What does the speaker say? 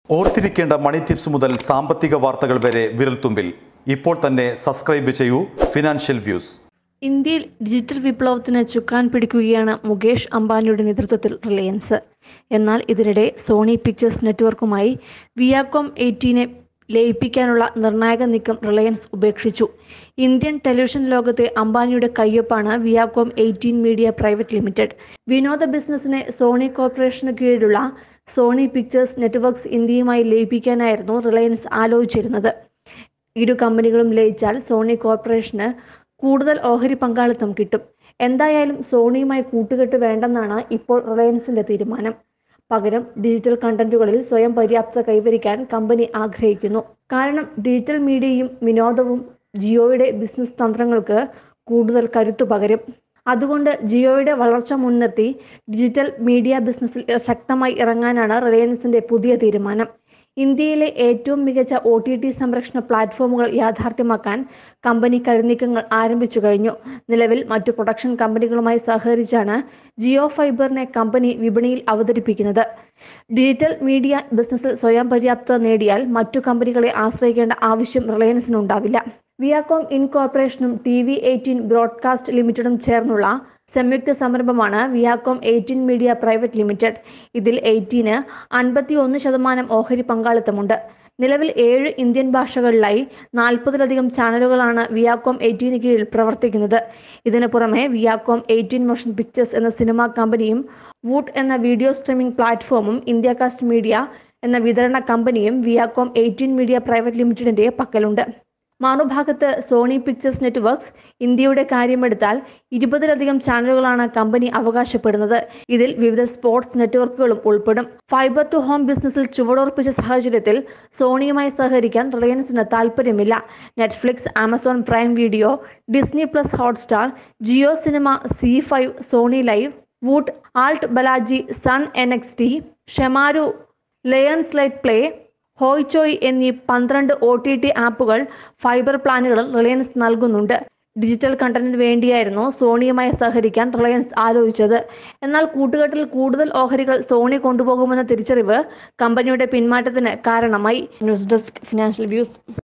ഓർത്തിരിക്കേണ്ട മണി ടിപ്സ് മുതൽ സാമ്പത്തിക വാർത്തകൾ വരെ വിരൽത്തുമ്പിൽ ഇപ്പോൾ തന്നെ സബ്സ്ക്രൈബ് ചെയ്യൂ ഫിനാൻഷ്യൽ വ്യൂസ് ഇന്ത്യയിൽ ഡിജിറ്റൽ വിപ്ലവത്തിന് ചുക്കാൻ പിടിക്കുകയാണ് മുകേഷ് അംബാനിയുടെ നേതൃത്വത്തിൽ റിലയൻസ് എന്നാൽ ഇതിനിടെ സോണി പിക്ചേഴ്സ് നെറ്റ്വർക്കുമായി വിയാകോം എയ്റ്റീനെ ലയിപ്പിക്കാനുള്ള നിർണായക നീക്കം റിലയൻസ് ഉപേക്ഷിച്ചു ഇന്ത്യൻ ടെലിവിഷൻ ലോകത്തെ അംബാനിയുടെ കയ്യൊപ്പാണ് Viacom eighteen media private limited വിനോദ ബിസിനസ്സിനെ സോണി കോർപ്പറേഷന് കീഴിലുള്ള സോണി പിക്ചേഴ്സ് നെറ്റ്വർക്ക്സ് ഇന്ത്യയുമായി ലയിപ്പിക്കാനായിരുന്നു റിലയൻസ് ആലോചിച്ചിരുന്നത് ഇരു കമ്പനികളും ലയിച്ചാൽ സോണി കോർപ്പറേഷന് കൂടുതൽ ഓഹരി പങ്കാളിത്തം കിട്ടും എന്തായാലും സോണിയുമായി കൂട്ടുകെട്ട് വേണ്ടെന്നാണ് ഇപ്പോൾ റിലയൻസിന്റെ തീരുമാനം പകരം ഡിജിറ്റൽ കണ്ടന്റുകളിൽ സ്വയം പര്യാപ്തത കൈവരിക്കാൻ കമ്പനി ആഗ്രഹിക്കുന്നു കാരണം ഡിജിറ്റൽ മീഡിയയും വിനോദവും ജിയോയുടെ ബിസിനസ് തന്ത്രങ്ങൾക്ക് കൂടുതൽ കരുത്തു പകരും അതുകൊണ്ട് ജിയോയുടെ വളർച്ച മുൻനിർത്തി ഡിജിറ്റൽ മീഡിയ ബിസിനസ്സിൽ ശക്തമായി ഇറങ്ങാനാണ് റിലയൻസിന്റെ പുതിയ തീരുമാനം ഇന്ത്യയിലെ ഏറ്റവും മികച്ച ഒ ടി ടി സംരക്ഷണ പ്ലാറ്റ്ഫോമുകൾ യാഥാർത്ഥ്യമാക്കാൻ കമ്പനി കരുനീക്കങ്ങൾ ആരംഭിച്ചു കഴിഞ്ഞു നിലവിൽ മറ്റു പ്രൊഡക്ഷൻ കമ്പനികളുമായി സഹകരിച്ചാണ് ജിയോ ഫൈബറിനെ കമ്പനി വിപണിയിൽ അവതരിപ്പിക്കുന്നത് ഡിജിറ്റൽ മീഡിയ ബിസിനസ്സിൽ സ്വയം പര്യാപ്തത നേടിയാൽ മറ്റു കമ്പനികളെ ആശ്രയിക്കേണ്ട ആവശ്യം റിലയൻസിനുണ്ടാവില്ല വിയാകോം ഇൻകോർപ്പറേഷനും ടി വി എയ്റ്റീൻ ബ്രോഡ്കാസ്റ്റ് ലിമിറ്റഡും ചേർന്നുള്ള സംയുക്ത സംരംഭമാണ് Viacom eighteen media private limited ഇതിൽ എയ്റ്റീന് അൻപത്തി ഒന്ന് ശതമാനം ഓഹരി പങ്കാളിത്തമുണ്ട് നിലവിൽ ഏഴ് ഇന്ത്യൻ ഭാഷകളിലായി നാൽപ്പതിലധികം ചാനലുകളാണ് വിയാകോം എയ്റ്റീന് കീഴിൽ പ്രവർത്തിക്കുന്നത് ഇതിനു പുറമെ വിയാകോം എയ്റ്റീൻ മോഷൻ പിക്ചേഴ്സ് എന്ന സിനിമാ കമ്പനിയും വൂട്ട് എന്ന വീഡിയോ സ്ട്രീമിംഗ് പ്ലാറ്റ്ഫോമും ഇന്ത്യകാസ്റ്റ് മീഡിയ എന്ന വിതരണ കമ്പനിയും വിയാകോം എയ്റ്റീൻ മീഡിയ പ്രൈവറ്റ് ലിമിറ്റഡിന്റെ പക്കലുണ്ട് മറുഭാഗത്ത് സോണി പിക്ചേഴ്സ് നെറ്റ്വർക്ക്സ് ഇന്ത്യയുടെ കാര്യമെടുത്താൽ ഇരുപതിലധികം ചാനലുകളാണ് കമ്പനി അവകാശപ്പെടുന്നത് ഇതിൽ വിവിധ സ്പോർട്സ് നെറ്റ്വർക്കുകളും ഉൾപ്പെടും ഫൈബർ ടു ഹോം ബിസിനസ്സിൽ ചുവടുറപ്പിച്ച സാഹചര്യത്തിൽ സോണിയുമായി സഹകരിക്കാൻ റിലയൻസിന് താൽപ്പര്യമില്ല Netflix Amazon Prime Video Disney Plus Hotstar Jio cinema Zee five Sony LIV Voot ALT Balaji Sun N X T Shemaroo Lionsgate Play Hoichoi എന്നീ പന്ത്രണ്ട് ഒ ടി ടി ആപ്പുകൾ ഫൈബർ പ്ലാനുകൾ റിലയൻസ് നൽകുന്നുണ്ട് ഡിജിറ്റൽ കണ്ടന്റിന് വേണ്ടിയായിരുന്നു സോണിയുമായി സഹകരിക്കാൻ റിലയൻസ് ആലോചിച്ചത് എന്നാൽ കൂട്ടുകെട്ടിൽ കൂടുതൽ ഓഹരികൾ സോണി കൊണ്ടുപോകുമെന്ന തിരിച്ചറിവ് കമ്പനിയുടെ പിന്മാറ്റത്തിന് കാരണമായി ന്യൂസ് ഡെസ്ക് ഫിനാൻഷ്യൽ വ്യൂസ്